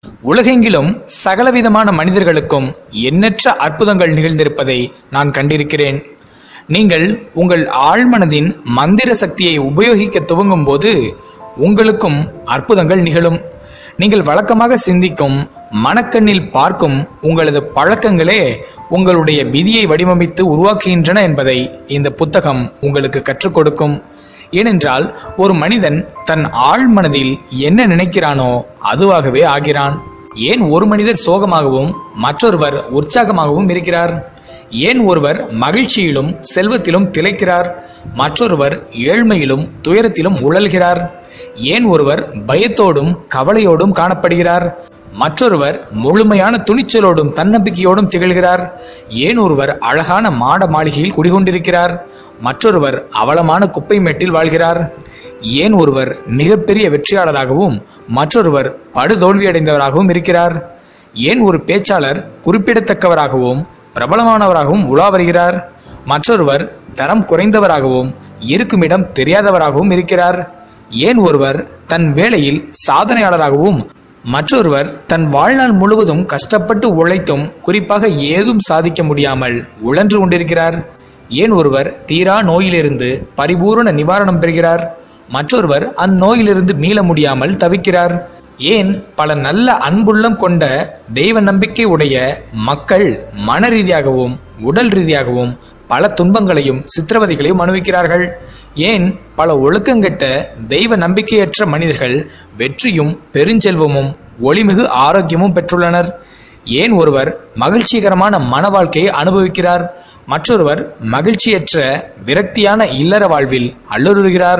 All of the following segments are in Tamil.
உலகெங்கிலும் சகலவிதமான மனிதர்களுக்கும் எண்ணற்ற அற்புதங்கள் நிகழ்ந்திருப்பதை நான் கண்டிருக்கிறேன் நீங்கள் உங்கள் ஆழ்மனதின் மந்திர சக்தியை உபயோகிக்க துவங்கும் போது உங்களுக்கும் அற்புதங்கள் நிகழும் நீங்கள் வழக்கமாக சிந்திக்கும் மனக்கண்ணில் பார்க்கும் உங்களது பழக்கங்களே உங்களுடைய விதியை வடிவமைத்து உருவாக்குகின்றன என்பதை இந்த புத்தகம் உங்களுக்கு கற்றுக் கொடுக்கும் ஏனென்றால் ஒரு மனிதன் தன் ஆழ்மனதில் என்ன நினைக்கிறானோ அதுவாகவே ஆகிறான் ஏன் ஒரு மனிதர் சோகமாகவும் மற்றொருவர் உற்சாகமாகவும் இருக்கிறார் ஏன் ஒருவர் மகிழ்ச்சியிலும் செல்வத்திலும் திளைக்கிறார் மற்றொருவர் ஏழ்மையிலும் துயரத்திலும் உழல்கிறார் ஏன் ஒருவர் பயத்தோடும் கவலையோடும் காணப்படுகிறார் மற்றொருவர் முழுமையான துணிச்சலோடும் தன்னம்பிக்கையோடும் திகழ்கிறார் ஏன் ஒருவர் அழகான மாட மாளிகையில் குடிகொண்டிருக்கிறார் மற்றொருவர் அவலமான குப்பை மேட்டில் வாழ்கிறார் ஏன் ஒருவர் மிகப்பெரிய வெற்றியாளராகவும் மற்றொருவர் படுதோல்வியடைந்தவராகவும் இருக்கிறார் ஏன் ஒரு பேச்சாளர் குறிப்பிடத்தக்கவராகவும் பிரபலமானவராகவும் உலா வருகிறார் மற்றொருவர் தரம் குறைந்தவராகவும் இருக்குமிடம் தெரியாதவராகவும் இருக்கிறார் ஏன் ஒருவர் தன் வேலையில் சாதனையாளராகவும் மற்றொருவர் தன் வாழ்நாள் முழுவதும் கஷ்டப்பட்டு உழைத்தும் குறிப்பாக ஏதும் சாதிக்க முடியாமல் உழன்று கொண்டிருக்கிறார் ஏன் ஒருவர் தீரா நோயிலிருந்து பரிபூரண நிவாரணம் பெறுகிறார் மற்றொருவர் அந்நோயிலிருந்து மீள முடியாமல் தவிக்கிறார் ஏன் பல நல்ல அன்புள்ளம் கொண்ட தெய்வ நம்பிக்கை உடைய மக்கள் மன ரீதியாகவும் உடல் ரீதியாகவும் பல துன்பங்களையும் சித்திரவதைகளையும் அனுபவிக்கிறார்கள் ஏன் பல ஒழுக்கங்கெட்ட தெய்வ நம்பிக்கையற்ற மனிதர்கள் வெற்றியும் பெருஞ்செல்வமும் ஒளிமிகு ஆரோக்கியமும் பெற்றுள்ளனர் ஏன் ஒருவர் மகிழ்ச்சிகரமான மன வாழ்க்கையை அனுபவிக்கிறார் மற்றொருவர் மகிழ்ச்சியற்ற விரக்தியான இல்லற வாழ்வில் அல்லுறுகிறார்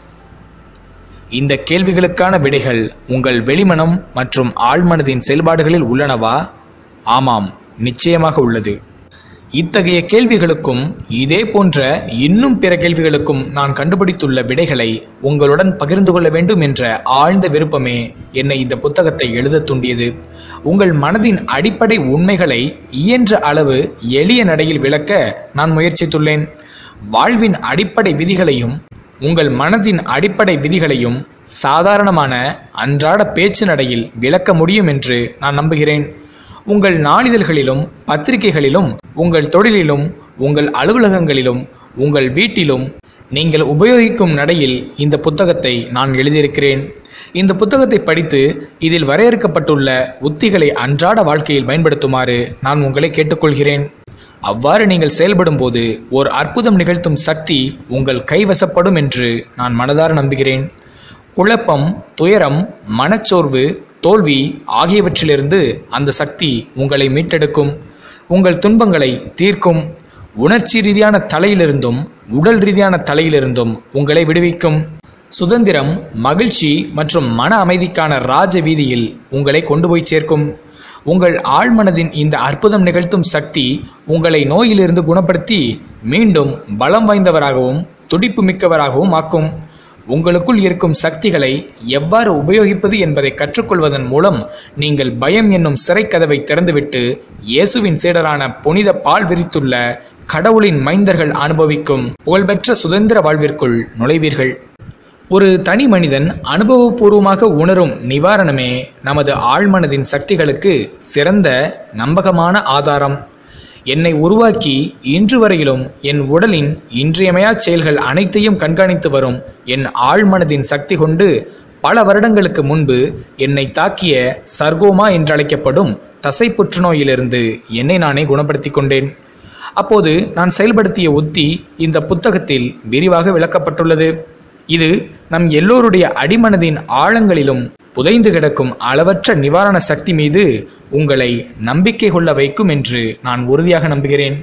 இந்த கேள்விகளுக்கான விடைகள் உங்கள் வெளிமனம் மற்றும் ஆழ்மனதின் செயல்பாடுகளில் உள்ளனவா ஆமாம் நிச்சயமாக உள்ளது இத்தகைய கேள்விகளுக்கும் இதே போன்ற இன்னும் பிற கேள்விகளுக்கும் நான் கண்டுபிடித்துள்ள விடைகளை உங்களுடன் பகிர்ந்து கொள்ள வேண்டும் என்ற ஆழ்ந்த விருப்பமே என்னை இந்த புத்தகத்தை எழுதத் தூண்டியது உங்கள் மனதின் அடிப்படை உண்மைகளை இயன்ற அளவு எளிய நடையில் விளக்க நான் முயற்சித்துள்ளேன் வாழ்வின் அடிப்படை விதிகளையும் உங்கள் மனதின் அடிப்படை விதிகளையும் சாதாரணமான அன்றாட பேச்சு நடையில் விளக்க முடியும் என்று நான் நம்புகிறேன் உங்கள் நாளிதழ்களிலும் பத்திரிகைகளிலும் உங்கள் தொழிலிலும் உங்கள் அலுவலகங்களிலும் உங்கள் வீட்டிலும் நீங்கள் உபயோகிக்கும் நடையில் இந்த புத்தகத்தை நான் எழுதியிருக்கிறேன் இந்த புத்தகத்தை படித்து இதில் வரையறுக்கப்பட்டுள்ள உத்திகளை அன்றாட வாழ்க்கையில் பயன்படுத்துமாறு நான் உங்களை கேட்டுக்கொள்கிறேன் அவ்வாறு நீங்கள் செயல்படும் போது ஓர் அற்புதம் நிகழ்த்தும் சக்தி உங்கள் கைவசப்படும் என்று நான் மனதார நம்புகிறேன் குழப்பம் துயரம் மனச்சோர்வு தோல்வி ஆகியவற்றிலிருந்து அந்த சக்தி உங்களை மீட்டெடுக்கும் உங்கள் துன்பங்களை தீர்க்கும் உணர்ச்சி ரீதியான தலையிலிருந்தும் உடல் ரீதியான தலையிலிருந்தும் உங்களை விடுவிக்கும் சுதந்திரம் மகிழ்ச்சி மற்றும் மன அமைதிக்கான ராஜ வீதியில் உங்களை கொண்டு போய் சேர்க்கும் உங்கள் ஆழ்மனதின் இந்த அற்புதம் நிகழ்த்தும் சக்தி உங்களை நோயிலிருந்து குணப்படுத்தி மீண்டும் பலம் வாய்ந்தவராகவும் துடிப்பு மிக்கவராகவும் ஆக்கும் உங்களுக்குள் இருக்கும் சக்திகளை எவ்வாறு உபயோகிப்பது என்பதை கற்றுக்கொள்வதன் மூலம் நீங்கள் பயம் என்னும் சிறைக்கதவை திறந்துவிட்டு இயேசுவின் சீடரான புனித பால் விரித்துள்ள கடவுளின் மைந்தர்கள் அனுபவிக்கும் புகழ்பெற்ற சுதந்திர வாழ்விற்குள் நுழைவீர்கள் ஒரு தனி மனிதன் அனுபவபூர்வமாக உணரும் நிவாரணமே நமது ஆழ்மனதின் சக்திகளுக்கு சிறந்த நம்பகமான ஆதாரம் என்னை உருவாக்கி இன்று வரையிலும் என் உடலின் இன்றியமையா செயல்கள் அனைத்தையும் கண்காணித்து வரும் என் ஆழ்மனதின் சக்தி கொண்டு பல வருடங்களுக்கு முன்பு என்னை தாக்கிய சர்கோமா என்றழைக்கப்படும் தசை புற்றுநோயிலிருந்து என்னை நானே குணப்படுத்திக் கொண்டேன் அப்போது நான் செயல்படுத்திய உத்தி இந்த புத்தகத்தில் விரிவாக விளக்கப்பட்டுள்ளது இது நம் எல்லோருடைய அடிமனதின் ஆழங்களிலும் புதைந்து கிடக்கும் அளவற்ற நிவாரண சக்தி மீது உங்களை நம்பிக்கை கொள்ள வைக்கும் என்று நான் உறுதியாக நம்புகிறேன்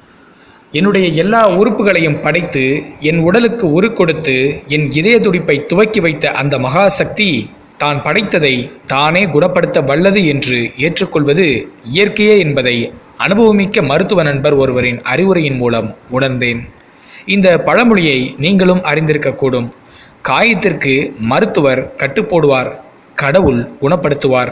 என்னுடைய எல்லா உறுப்புகளையும் படைத்து என் உடலுக்கு உரு கொடுத்து என் இதய துடிப்பை துவக்கி வைத்த அந்த மகா சக்தி தான் படைத்ததை தானே குணப்படுத்த வல்லது என்று ஏற்றுக்கொள்வது இயற்கையே என்பதை அனுபவமிக்க மருத்துவ நண்பர் ஒருவரின் அறிவுரையின் மூலம் உணர்ந்தேன் இந்த பழமொழியை நீங்களும் அறிந்திருக்கக்கூடும் காயத்திற்கு மருத்துவர் கட்டுப்போடுவார் கடவுள் குணப்படுத்துவார்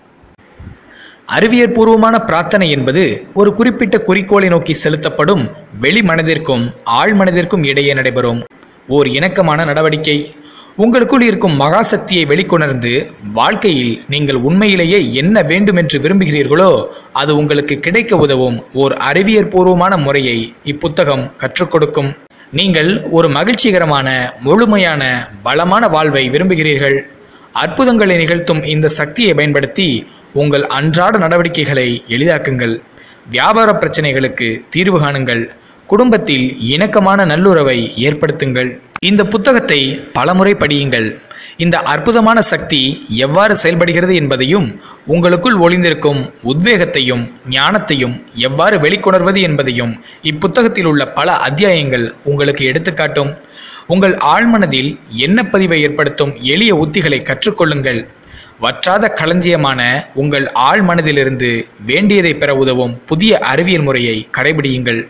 அறிவியற்பூர்வமான பிரார்த்தனை என்பது ஒரு குறிப்பிட்ட குறிக்கோளை நோக்கி செலுத்தப்படும் வெளி மனதிற்கும் ஆழ் மனதிற்கும் இடையே நடைபெறும் ஓர் இணக்கமான நடவடிக்கை உங்களுக்குள் இருக்கும் மகாசக்தியை வெளிக்கொணர்ந்து வாழ்க்கையில் நீங்கள் உண்மையிலேயே என்ன வேண்டும் என்று விரும்புகிறீர்களோ அது உங்களுக்கு கிடைக்க உதவும் ஓர் அறிவியற்பூர்வமான முறையை இப்புத்தகம் கற்றுக் கொடுக்கும் நீங்கள் ஒரு மகிழ்ச்சிகரமான முழுமையான வளமான வாழ்வை விரும்புகிறீர்கள் அற்புதங்களை நிகழ்த்தும் இந்த சக்தியை பயன்படுத்தி உங்கள் அன்றாட நடவடிக்கைகளை எளிதாக்குங்கள் வியாபார பிரச்சனைகளுக்கு தீர்வு காணுங்கள் குடும்பத்தில் இணக்கமான நல்லுறவை ஏற்படுத்துங்கள் இந்த புத்தகத்தை பலமுறை படியுங்கள் இந்த அற்புதமான சக்தி எவ்வாறு செயல்படுகிறது என்பதையும் உங்களுக்குள் ஒளிந்திருக்கும் உத்வேகத்தையும் ஞானத்தையும் எவ்வாறு வெளிக்கொணர்வது என்பதையும் இப்புத்தகத்தில் உள்ள பல அத்தியாயங்கள் உங்களுக்கு எடுத்துக்காட்டும் உங்கள் ஆழ்மனதில் எண்ணப்பதிவை ஏற்படுத்தும் எளிய உத்திகளை கற்றுக்கொள்ளுங்கள் வற்றாத களஞ்சியமான உங்கள் ஆழ்மனதிலிருந்து வேண்டியதை பெற உதவும் புதிய அறிவியல் முறையை கடைபிடியுங்கள்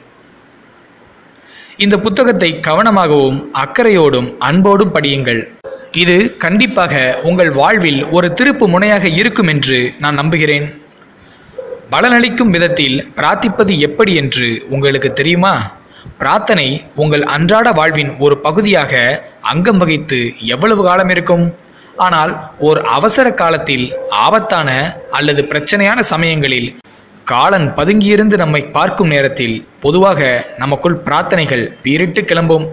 இந்த புத்தகத்தை கவனமாகவும் அக்கறையோடும் அன்போடும் படியுங்கள் இது கண்டிப்பாக உங்கள் வாழ்வில் ஒரு திருப்பு முனையாக இருக்கும் என்று நான் நம்புகிறேன் பலனளிக்கும் விதத்தில் பிரார்த்திப்பது எப்படி என்று உங்களுக்கு தெரியுமா பிரார்த்தனை உங்கள் அன்றாட வாழ்வின் ஒரு பகுதியாக அங்கம் வகித்து எவ்வளவு காலம் இருக்கும் ஆனால் ஓர் அவசர காலத்தில் ஆபத்தான அல்லது பிரச்சனையான சமயங்களில் காலன் பதுங்கியிருந்து நம்மை பார்க்கும் நேரத்தில் பொதுவாக நமக்குள் பிரார்த்தனைகள் பீரிட்டு கிளம்பும்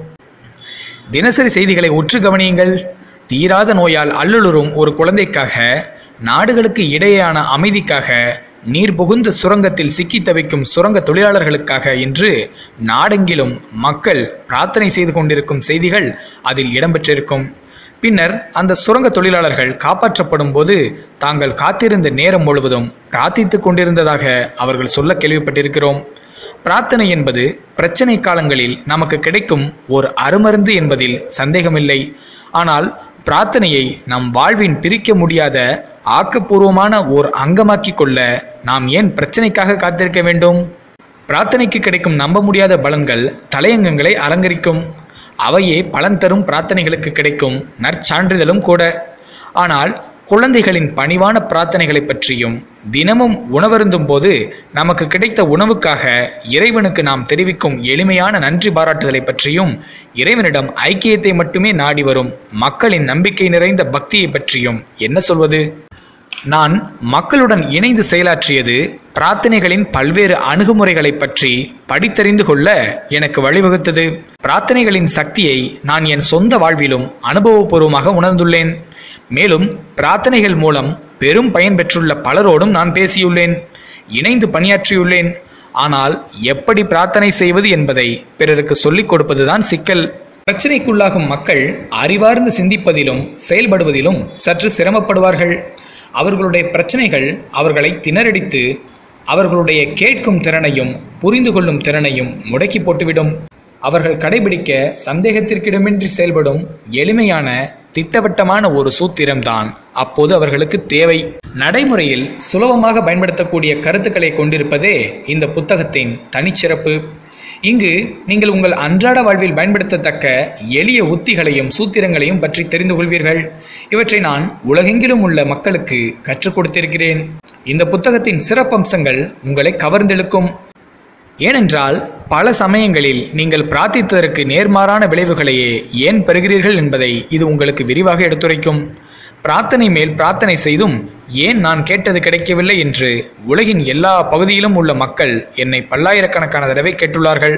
தினசரி செய்திகளை உற்று கவனியுங்கள் தீராத நோயால் அல்லலுறும் ஒரு குழந்தைக்காக நாடுகளுக்கு இடையேயான அமைதிக்காக நீர் புகுந்த சுரங்கத்தில் சிக்கி தவிக்கும் சுரங்க தொழிலாளர்களுக்காக என்று நாடெங்கிலும் மக்கள் பிரார்த்தனை செய்து கொண்டிருக்கும் செய்திகள் அதில் இடம்பெற்றிருக்கும் பின்னர் அந்த சுரங்க தொழிலாளர்கள் காப்பாற்றப்படும் போது தாங்கள் காத்திருந்த நேரம் முழுவதும் பிரார்த்தித்துக் கொண்டிருந்ததாக அவர்கள் சொல்ல கேள்விப்பட்டிருக்கிறோம் பிரார்த்தனை என்பது பிரச்சனை காலங்களில் நமக்கு கிடைக்கும் ஒரு அருமருந்து என்பதில் சந்தேகமில்லை ஆனால் பிரார்த்தனையை நம் வாழ்வின் பிரிக்க முடியாத ஆக்கப்பூர்வமான ஓர் அங்கமாக்கிக் கொள்ள நாம் ஏன் பிரச்சனைக்காக காத்திருக்க வேண்டும் பிரார்த்தனைக்கு கிடைக்கும் நம்ப முடியாத பலன்கள் தலையங்கங்களை அலங்கரிக்கும் அவையே பலன் தரும் பிரார்த்தனைகளுக்கு கிடைக்கும் நற்சான்றிதழும் கூட ஆனால் குழந்தைகளின் பணிவான பிரார்த்தனைகளை பற்றியும் தினமும் உணவருந்தும் போது நமக்கு கிடைத்த உணவுக்காக இறைவனுக்கு நாம் தெரிவிக்கும் எளிமையான நன்றி பாராட்டுதலை பற்றியும் இறைவனிடம் ஐக்கியத்தை மட்டுமே நாடி வரும் மக்களின் நம்பிக்கை நிறைந்த பக்தியை பற்றியும் என்ன சொல்வது நான் மக்களுடன் இணைந்து செயலாற்றியது பிரார்த்தனைகளின் பல்வேறு அணுகுமுறைகளை பற்றி படித்தறிந்து கொள்ள எனக்கு வழிவகுத்தது பிரார்த்தனைகளின் சக்தியை நான் என் சொந்த வாழ்விலும் அனுபவபூர்வமாக உணர்ந்துள்ளேன் மேலும் பிரார்த்தனைகள் மூலம் பெரும் பயன் பெற்றுள்ள பலரோடும் நான் பேசியுள்ளேன் இணைந்து பணியாற்றியுள்ளேன் ஆனால் எப்படி பிரார்த்தனை செய்வது என்பதை பிறருக்கு சொல்லிக் கொடுப்பதுதான் சிக்கல் பிரச்சனைக்குள்ளாகும் மக்கள் அறிவார்ந்து சிந்திப்பதிலும் செயல்படுவதிலும் சற்று சிரமப்படுவார்கள் அவர்களுடைய பிரச்சனைகள் அவர்களை திணறடித்து அவர்களுடைய கேட்கும் திறனையும் புரிந்து கொள்ளும் திறனையும் முடக்கி போட்டுவிடும் அவர்கள் கடைபிடிக்க சந்தேகத்திற்கிடமின்றி செயல்படும் எளிமையான திட்டவட்டமான ஒரு சூத்திரம்தான் அப்போது அவர்களுக்கு தேவை நடைமுறையில் சுலபமாக பயன்படுத்தக்கூடிய கருத்துக்களை கொண்டிருப்பதே இந்த புத்தகத்தின் தனிச்சிறப்பு இங்கு நீங்கள் உங்கள் அன்றாட வாழ்வில் பயன்படுத்தத்தக்க எளிய உத்திகளையும் சூத்திரங்களையும் பற்றி தெரிந்து கொள்வீர்கள் இவற்றை நான் உலகெங்கிலும் உள்ள மக்களுக்கு கற்றுக் கொடுத்திருக்கிறேன் இந்த புத்தகத்தின் சிறப்பம்சங்கள் உங்களை கவர்ந்தெழுக்கும் ஏனென்றால் பல சமயங்களில் நீங்கள் பிரார்த்தித்ததற்கு நேர்மாறான விளைவுகளையே ஏன் பெறுகிறீர்கள் என்பதை இது உங்களுக்கு விரிவாக எடுத்துரைக்கும் பிரார்த்தனை மேல் பிரார்த்தனை செய்தும் ஏன் நான் கேட்டது கிடைக்கவில்லை என்று உலகின் எல்லா பகுதியிலும் உள்ள மக்கள் என்னை பல்லாயிரக்கணக்கான தடவை கேட்டுள்ளார்கள்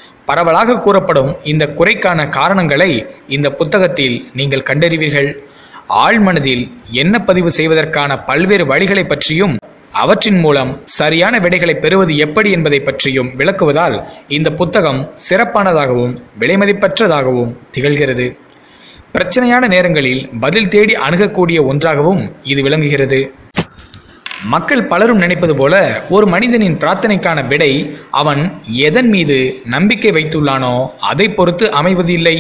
பரவலாக கூறப்படும் இந்த குறைக்கான காரணங்களை இந்த புத்தகத்தில் நீங்கள் கண்டறிவீர்கள் ஆழ்மனதில் என்ன பதிவு செய்வதற்கான பல்வேறு வழிகளை பற்றியும் அவற்றின் மூலம் சரியான விடைகளை பெறுவது எப்படி என்பதை பற்றியும் விளக்குவதால் இந்த புத்தகம் சிறப்பானதாகவும் விலைமதிப்பற்றதாகவும் திகழ்கிறது பிரச்சனையான நேரங்களில் பதில் தேடி அணுகக்கூடிய ஒன்றாகவும் இது விளங்குகிறது மக்கள் பலரும் நினைப்பது போல ஒரு மனிதனின் பிரார்த்தனைக்கான விடை அவன் எதன் மீது நம்பிக்கை வைத்துள்ளானோ அதை பொறுத்து அமைவது இல்லை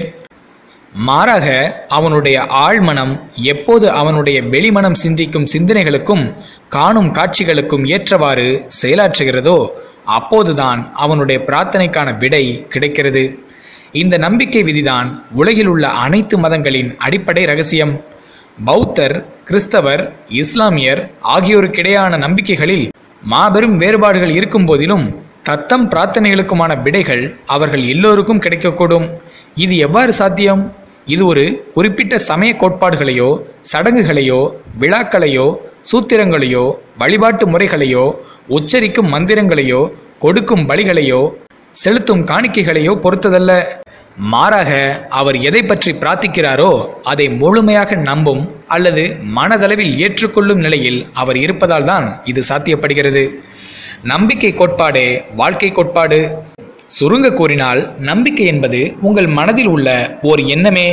மாறாக அவனுடைய ஆழ்மனம் எப்போது அவனுடைய வெளிமனம் சிந்திக்கும் சிந்தனைகளுக்கும் காணும் காட்சிகளுக்கும் ஏற்றவாறு செயலாற்றுகிறதோ அப்போதுதான் அவனுடைய பிரார்த்தனைக்கான விடை கிடைக்கிறது இந்த நம்பிக்கை விதிதான் உலகில் உள்ள அனைத்து மதங்களின் அடிப்படை ரகசியம் பௌத்தர் கிறிஸ்தவர் இஸ்லாமியர் ஆகியோருக்கிடையான நம்பிக்கைகளில் மாபெரும் வேறுபாடுகள் இருக்கும் போதிலும் தத்தம் பிரார்த்தனைகளுக்குமான விடைகள் அவர்கள் எல்லோருக்கும் கிடைக்கக்கூடும் இது எவ்வாறு சாத்தியம் இது ஒரு குறிப்பிட்ட சமய கோட்பாடுகளையோ சடங்குகளையோ விழாக்களையோ சூத்திரங்களையோ வழிபாட்டு முறைகளையோ உச்சரிக்கும் மந்திரங்களையோ கொடுக்கும் பலிகளையோ செலுத்தும் காணிக்கைகளையோ பொறுத்ததல்ல மாறாக அவர் எதை பற்றி பிரார்த்திக்கிறாரோ அதை முழுமையாக நம்பும் அல்லது மனதளவில் ஏற்றுக்கொள்ளும் நிலையில் அவர் இருப்பதால் தான் இது சாத்தியப்படுகிறது நம்பிக்கை கோட்பாடே வாழ்க்கை கோட்பாடு சுருங்க கூறினால் நம்பிக்கை என்பது உங்கள் மனதில் உள்ள ஓர் எண்ணமே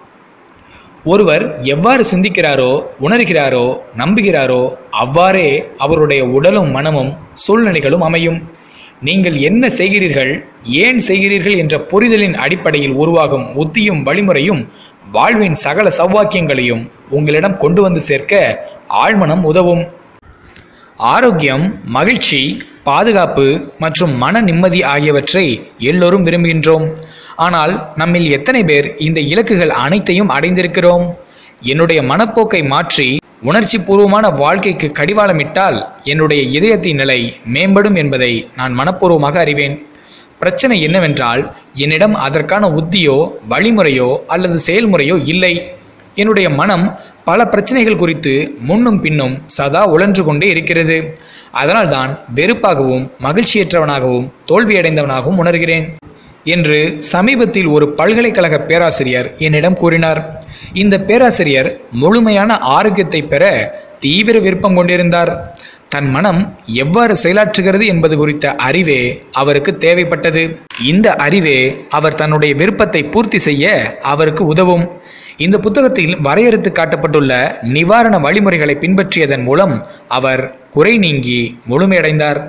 ஒருவர் எவ்வாறு சிந்திக்கிறாரோ உணர்கிறாரோ நம்புகிறாரோ அவ்வாறே அவருடைய உடலும் மனமும் சூழ்நிலைகளும் அமையும் நீங்கள் என்ன செய்கிறீர்கள் ஏன் செய்கிறீர்கள் என்ற புரிதலின் அடிப்படையில் உருவாகும் உத்தியும் வழிமுறையும் வாழ்வின் சகல சௌவாக்கியங்களையும் உங்களிடம் கொண்டு வந்து சேர்க்க ஆழ்மனம் உதவும் ஆரோக்கியம் மகிழ்ச்சி பாதுகாப்பு மற்றும் மன நிம்மதி ஆகியவற்றை எல்லோரும் விரும்புகின்றோம் ஆனால் நம்மில் எத்தனை பேர் இந்த இலக்குகள் அனைத்தையும் அடைந்திருக்கிறோம் என்னுடைய மனப்போக்கை மாற்றி உணர்ச்சி பூர்வமான வாழ்க்கைக்கு கடிவாளமிட்டால் என்னுடைய இதயத்தின் நிலை மேம்படும் என்பதை நான் மனப்பூர்வமாக அறிவேன் பிரச்சனை என்னவென்றால் என்னிடம் அதற்கான உத்தியோ வழிமுறையோ அல்லது செயல்முறையோ இல்லை என்னுடைய மனம் பல பிரச்சனைகள் குறித்து முன்னும் பின்னும் சதா உழன்று கொண்டே இருக்கிறது அதனால்தான் வெறுப்பாகவும் மகிழ்ச்சியற்றவனாகவும் தோல்வியடைந்தவனாகவும் உணர்கிறேன் என்று சமீபத்தில் ஒரு பல்கலைக்கழக பேராசிரியர் என்னிடம் கூறினார் இந்த பேராசிரியர் முழுமையான ஆரோக்கியத்தை பெற தீவிர விருப்பம் கொண்டிருந்தார் தன் மனம் எவ்வாறு செயலாற்றுகிறது என்பது குறித்த அறிவே அவருக்கு தேவைப்பட்டது இந்த அறிவே அவர் தன்னுடைய விருப்பத்தை பூர்த்தி செய்ய அவருக்கு உதவும் இந்த புத்தகத்தில் வரையறுத்து காட்டப்பட்டுள்ள நிவாரண வழிமுறைகளை பின்பற்றியதன் மூலம் அவர் குறை நீங்கி முழுமையடைந்தார்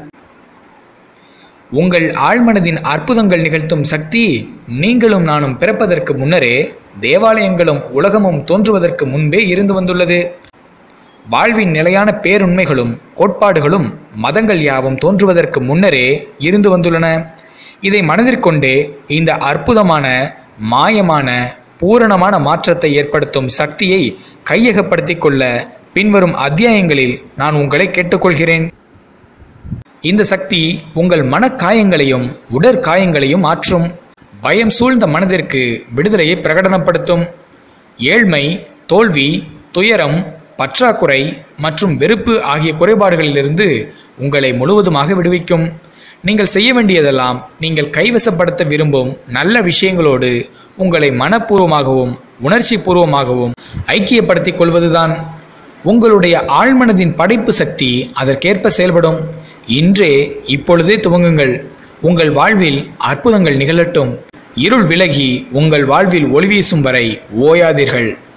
உங்கள் ஆழ்மனதின் அற்புதங்கள் நிகழ்த்தும் சக்தி நீங்களும் நானும் பிறப்பதற்கு முன்னரே தேவாலயங்களும் உலகமும் தோன்றுவதற்கு முன்பே இருந்து வந்துள்ளது வாழ்வின் நிலையான பேருண்மைகளும் கோட்பாடுகளும் மதங்கள் யாவும் தோன்றுவதற்கு முன்னரே இருந்து வந்துள்ளன இதை மனதிற்கொண்டே இந்த அற்புதமான மாயமான பூரணமான மாற்றத்தை ஏற்படுத்தும் சக்தியை கையகப்படுத்திக் கொள்ள பின்வரும் அத்தியாயங்களில் நான் உங்களை கேட்டுக்கொள்கிறேன் இந்த சக்தி உங்கள் மனக்காயங்களையும் உடற்காயங்களையும் மாற்றும் பயம் சூழ்ந்த மனதிற்கு விடுதலையை பிரகடனப்படுத்தும் ஏழ்மை தோல்வி துயரம் பற்றாக்குறை மற்றும் வெறுப்பு ஆகிய குறைபாடுகளிலிருந்து உங்களை முழுவதுமாக விடுவிக்கும் நீங்கள் செய்ய வேண்டியதெல்லாம் நீங்கள் கைவசப்படுத்த விரும்பும் நல்ல விஷயங்களோடு உங்களை மனப்பூர்வமாகவும் உணர்ச்சி பூர்வமாகவும் ஐக்கியப்படுத்திக் கொள்வதுதான் உங்களுடைய ஆழ்மனதின் படைப்பு சக்தி அதற்கேற்ப செயல்படும் இன்றே இப்பொழுதே துவங்குங்கள் உங்கள் வாழ்வில் அற்புதங்கள் நிகழட்டும் இருள் விலகி உங்கள் வாழ்வில் ஒளி வீசும் வரை ஓயாதீர்கள்